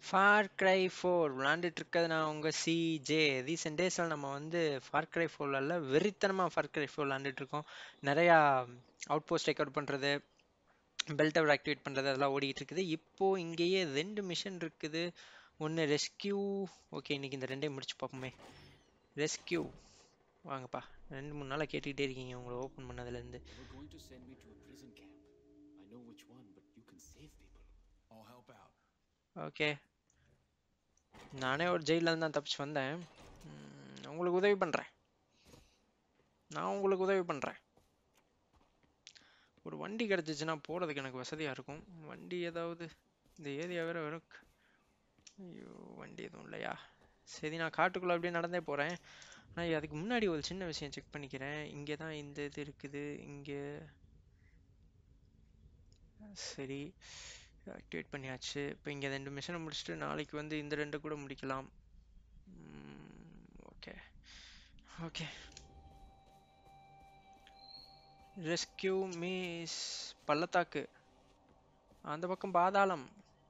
For cry four விளாண்டுட்டு இருக்கிறது நான் உங்கள் சிஜே ரீசெண்ட் டேஸில் நம்ம வந்து ஃபார் கிரை ஃபோர்ல வெறித்தனமாக ஃபார் கிரை ஃபோர் விளாண்டுட்டு இருக்கோம் நிறையா அவுட் போஸ்ட் டேக் அவுட் பண்ணுறது பெல்ட் அவர் ஆக்டிவேட் பண்ணுறது அதெல்லாம் ஓடிட்டு இருக்குது இப்போது இங்கேயே ரெண்டு மிஷன் இருக்குது ஒன்று ரெஸ்கியூ ஓகே இன்னைக்கு இந்த ரெண்டையும் முடிச்சு பார்ப்போமே ரெஸ்கியூ வாங்கப்பா ரெண்டு மூணு நாளாக கேட்டுக்கிட்டே இருக்கீங்க உங்களை ஓப்பன் பண்ணதுலேருந்து You're going to send me to a prison camp. I know which one, but you can save people. I'll help out. Okay நானே ஒரு ஜெயிலேருந்து தான் தப்பிச்சு வந்தேன் ம், உங்களுக்கு உதவி பண்ணுறேன் நான் உங்களுக்கு உதவி பண்ணுறேன் ஒரு வண்டி கிடச்சிச்சின்னா போகிறதுக்கு எனக்கு வசதியாக இருக்கும் வண்டி ஏதாவது இந்த ஏரியா வேற வெறும் க- ஐயோ வண்டி எதுவும் இல்லையா சரி நான் காட்டுக்குள்ளே அப்படியே நடந்தே போகிறேன் ஆனால் அதுக்கு முன்னாடி ஒரு சின்ன விஷயம் செக் பண்ணிக்கிறேன் இங்கே தான் இந்த இது இருக்குது இங்கே சரி ஆக்டிவேட் பண்ணியாச்சு இப்போ இங்கே ரெண்டு மிஷனை முடிச்சுட்டு நாளைக்கு வந்து இந்த ரெண்டு கூட முடிக்கலாம் ஓகே ஓகே ரெஸ்கியூ மீஸ் பள்ளத்தாக்கு அந்த பக்கம் பாதாளம்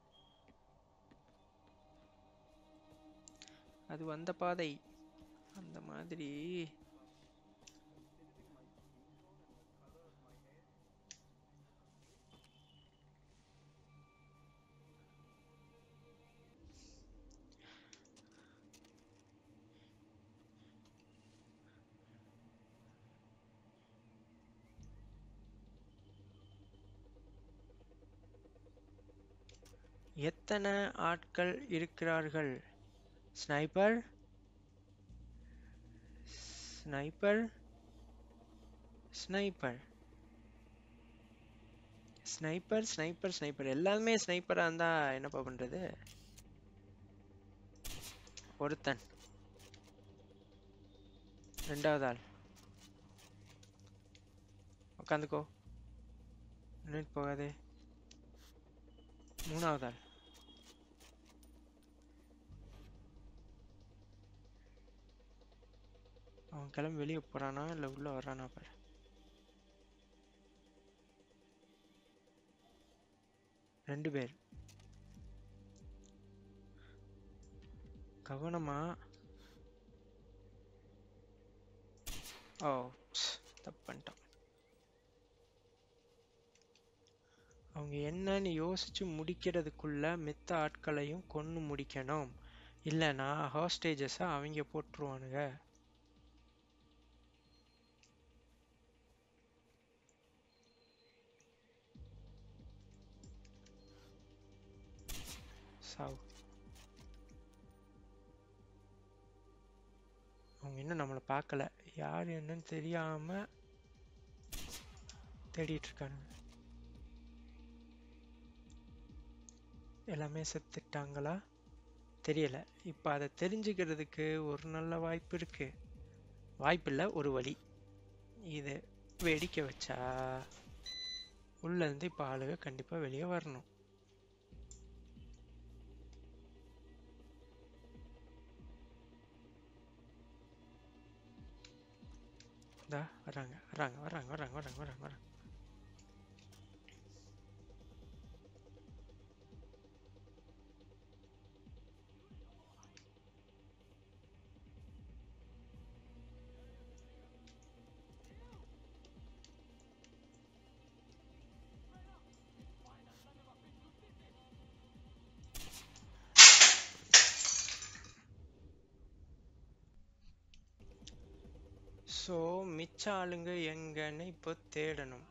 அது வந்த பாதை அந்த மாதிரி எத்தனை ஆட்கள் இருக்கிறார்கள் sniper sniper sniper sniper sniper sniper எல்லாருமே ஸ்னைப்பராக இருந்தா என்னப்பா பண்றது ஒருத்தன் ரெண்டாவது ஆள் உட்காந்துக்கோ நின்றுட்டு போகாதே மூணாவது ஆள் அவன் கிளம்பி வெளியே போறானா இல்லை உள்ள வர்றானா பாரு ரெண்டு பேர் கவனமா ஓ ப்ஸ், தப்பு பண்ணிட்டான் அவங்க என்னன்னு யோசிச்சு முடிக்கிறதுக்குள்ள மித்த ஆட்களையும் கொன்னு முடிக்கணும் இல்லைன்னா ஹாஸ்டேஜஸை அவங்க போட்டுருவானுங்க சாவு அவங்க இன்னும் நம்மளை பார்க்கல யார் என்னன்னு தெரியாம தேடிட்டு இருக்கானுங்க எல்லாமே செத்துட்டாங்களா தெரியல இப்போ அதை தெரிஞ்சுக்கிறதுக்கு ஒரு நல்ல வாய்ப்பு இருக்கு வாய்ப்பில்லை ஒரு வழி இது வெடிக்க வச்சா உள்ள இருந்து இப்போ ஆளுங்க கண்டிப்பா வெளியே வரணும் இந்தா வராங்க வராங்க வராங்க வராங்க வராங்க வராங்க வராங்க ஸோ மிச்ச ஆளுங்க எங்கன்னு இப்போ தேடணும்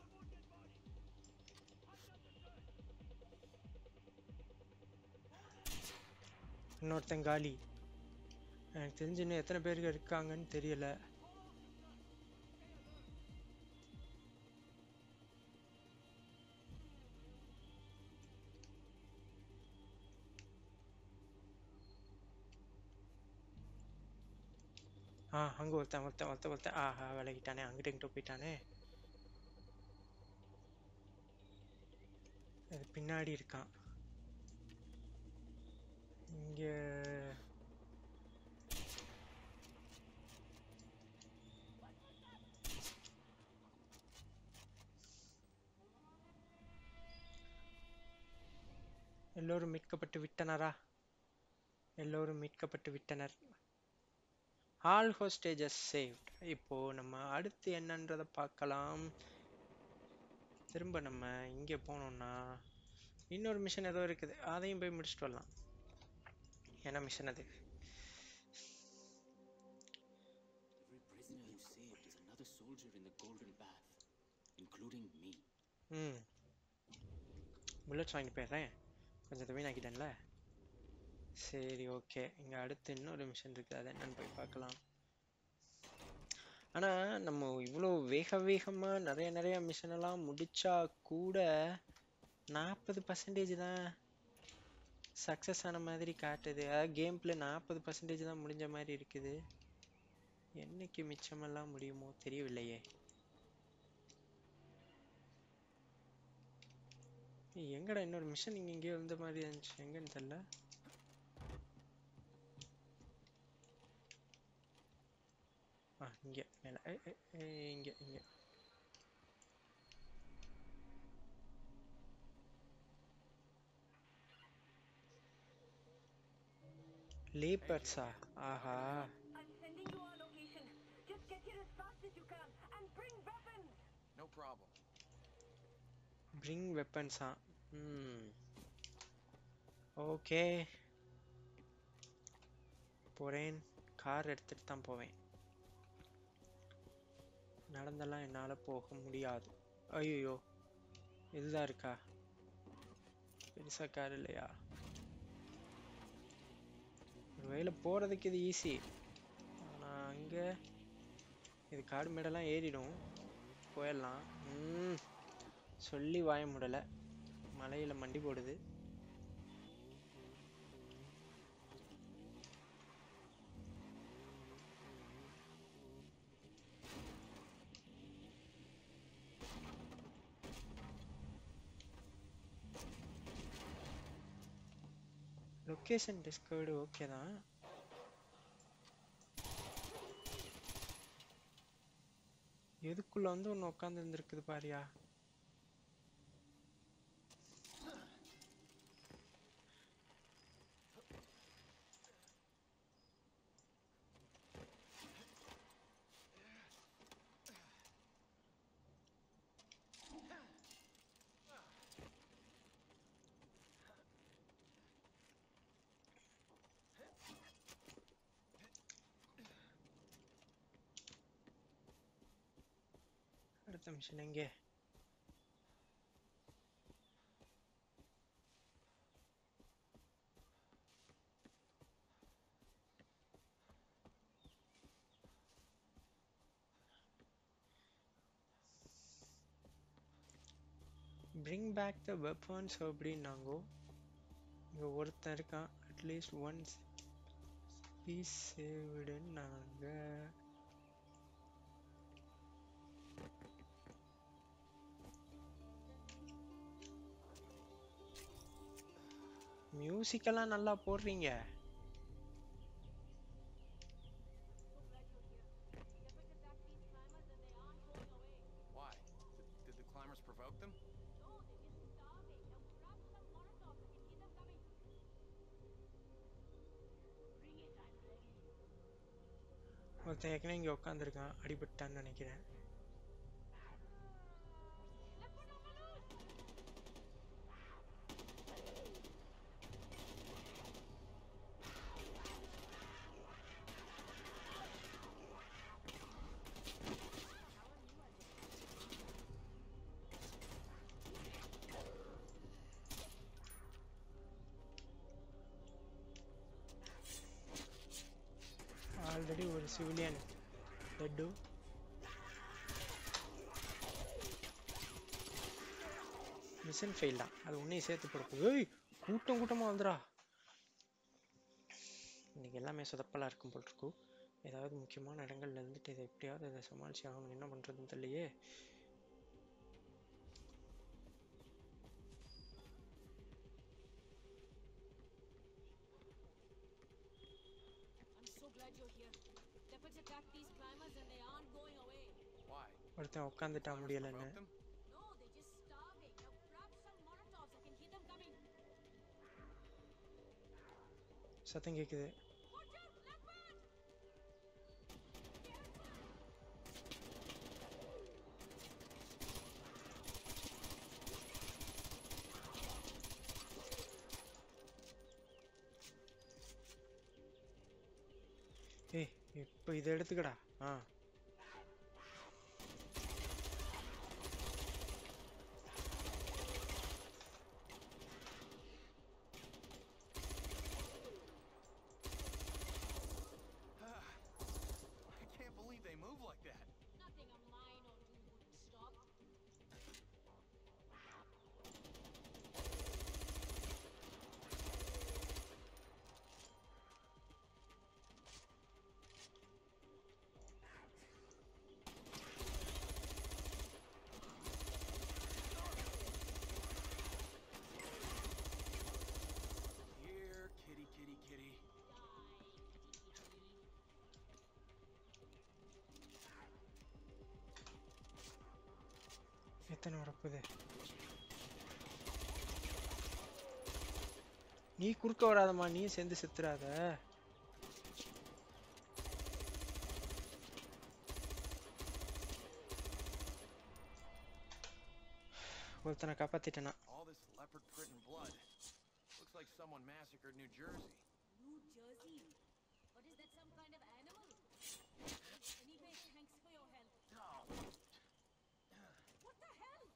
இன்னொருத்தன் காலி எனக்கு தெரிஞ்சு இன்னும் எத்தனை பேருக்கு இருக்காங்கன்னு தெரியல ஆ அங்க ஒருத்தன் ஒருத்தன் ஒருத்தன் ஒருத்தன் ஆஹா விலகிட்டானே அங்கிட்ட இங்கிட்ட போயிட்டானே அது பின்னாடி இருக்கான் இங்க எல்லோரும் மீட்கப்பட்டு விட்டனரா எல்லோரும் மீட்கப்பட்டு விட்டனர் ஆல் ஹோஸ்டேஜஸ் சேவ்ட் இப்போ நம்ம அடுத்து என்னன்றதை பார்க்கலாம் திரும்ப நம்ம இங்கே போனோம்னா இன்னொரு மிஷன் ஏதோ இருக்குது அதையும் போய் முடிச்சுட்டு வரலாம் என்ன மிஷன் அது Every prisoner you saved is another soldier in the Golden Bath, including me. Hmm bullets வாங்கிட்டு போயிடுறேன் கொஞ்சம் வீணாக்கிட்டேன்ல சரி ஓகே இங்கே அடுத்து இன்னொரு மிஷன் இருக்குது அது என்னன்னு போய் பார்க்கலாம் ஆனால் நம்ம இவ்வளோ வேக வேகமாக நிறைய நிறைய மிஷன் எல்லாம் முடிச்சா கூட நாற்பது பர்சன்டேஜ் தான் சக்ஸஸ் ஆன மாதிரி காட்டுது அதாவது கேம் பிளே நாற்பது பர்சன்டேஜ் தான் முடிஞ்ச மாதிரி இருக்குது என்னைக்கு மிச்சமெல்லாம் முடியுமோ தெரியவில்லையே ஏய், எங்கடா இன்னொரு மிஷன் இங்க எங்கேயோ இருந்த மாதிரி இருந்துச்சு எங்கன்னு தெரியல ஆ இங்க மேல ஏய், ஏய், ஏய், இங்க இங்க லேப்பர்ஸா ஆஹா I'm sending you our location. Just get here as fast as you can and bring weapons. No problem. Bring வெப்பன்ஸா ம் ஓகே போகிறேன் கார் எடுத்துட்டு தான் போவேன் நடந்தெல்லாம் என்னால் போக முடியாது ஐயோ இதுதான் இருக்கா பெருசாக கார் இல்லையா ஒரு வழியில போகிறதுக்கு இது ஈஸி ஆனால் அங்கே இது காடு மேடெல்லாம் ஏறிடும் போயிடலாம் ம் சொல்லி வாய முடல மலையில மண்டி போடுது லொக்கேஷன் டிஸ்கவர்டு ஓகே தான் எதுக்குள்ள வந்து ஒன்று உட்காந்து இருந்திருக்குது பாரியா அடுத்த மிஷன் எங்கே பிரிங் பேக் த வெப்பன்ஸ் அப்படின்னாங்கோ இங்கே ஒருத்தன் இருக்கான் அட்லீஸ்ட் ஒன்ஸ் பீஸ் சேவ்டுன்னாங்க மியூசிக்கெல்லாம் நல்லா போடுறீங்க Why? Did, did the climbers provoke them? ஒருத்தன் ஏற்கனவே இங்கே உட்காந்துருக்கான் அடிபட்டான்னு நினைக்கிறேன் ஆல்ரெடி ஒரு சிவிலியன் டெட்டு மிஷன் ஃபெயில் தான் அது உன்னையும் சேர்த்து போட ஏய் கூட்டம் கூட்டமாக வந்துடா இன்னைக்கு எல்லாமே சொதப்பலாக இருக்கும் போல் இருக்கும் ஏதாவது முக்கியமான இடங்கள்ல இருந்துட்டு இதை எப்படியாவது இதை சமாளிச்சு ஆகணும் என்ன பண்ணுறதுன்னு தெரியலையே I'm so glad you're here. Leopards attacked these climbers and they aren't going away. Why? ஒருத்தன் உட்காந்துட்டா முடியலைன்னு Provoke them? No, they're just starving. Now grab some Molotovs. I can hear them coming. சத்தம் கேக்குது ஏய் இப்போ இதை எடுத்துக்கடா ஆ I can't believe they move like that. Nothing of mine or you wouldn't stop. Here, kitty, kitty, kitty. எத்தனை வரப்போகுது நீ குறுக்க வராதம்மா நீ சேர்ந்து செத்துறாத ஒருத்தனை காப்பாத்திட்டேனா All this leopard print and blood. Looks like someone massacred New Jersey. New Jersey? But is that some kind of animal? Anyway, thanks for your help. What the hell?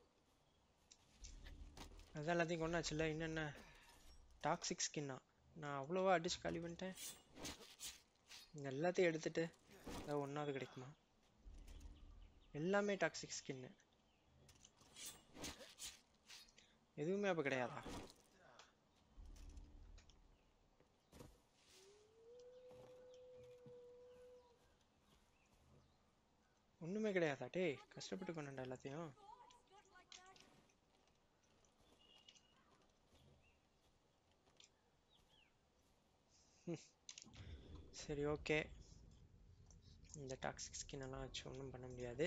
அதான் எல்லாத்தையும் கொண்டாச்சுல்ல என்னென்ன டாக்ஸிக் ஸ்கின்னா நான் அவ்வளோவா அடிச்சு காலி பண்ணிட்டேன் இந்த எல்லாத்தையும் எடுத்துட்டு ஏதாவது ஒன்றாவது கிடைக்குமா எல்லாமே டாக்ஸிக் ஸ்கின்னு எதுவுமே அப்போ கிடையாதா ஒன்றுமே கிடையாதா டேய் கஷ்டப்பட்டு கொண்டா எல்லாத்தையும் சரி ஓகே இந்த டாக்ஸிக் ஸ்கின் எல்லாம் வச்சு ஒன்றும் பண்ண முடியாது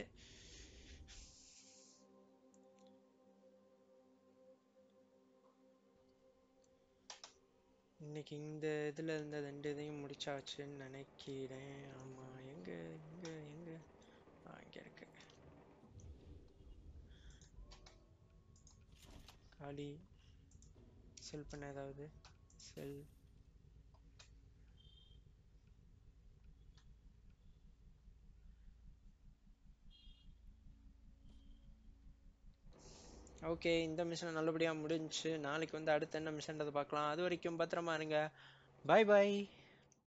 இன்னைக்கு இந்த இதில் இருந்த ரெண்டு இதையும் முடிச்சாச்சுன்னு நினைக்கிறேன் ஆமாம் எங்கே எங்கே எங்கே ஆ இங்கே இருக்கு காலி செல் பண்ண ஏதாவது செல் ஓகே இந்த மிஷன் நல்லபடியாக முடிஞ்சுச்சு நாளைக்கு வந்து அடுத்து என்ன மிஷன்றதை பார்க்கலாம் அது வரைக்கும் பத்திரமா இருங்க பாய் பாய்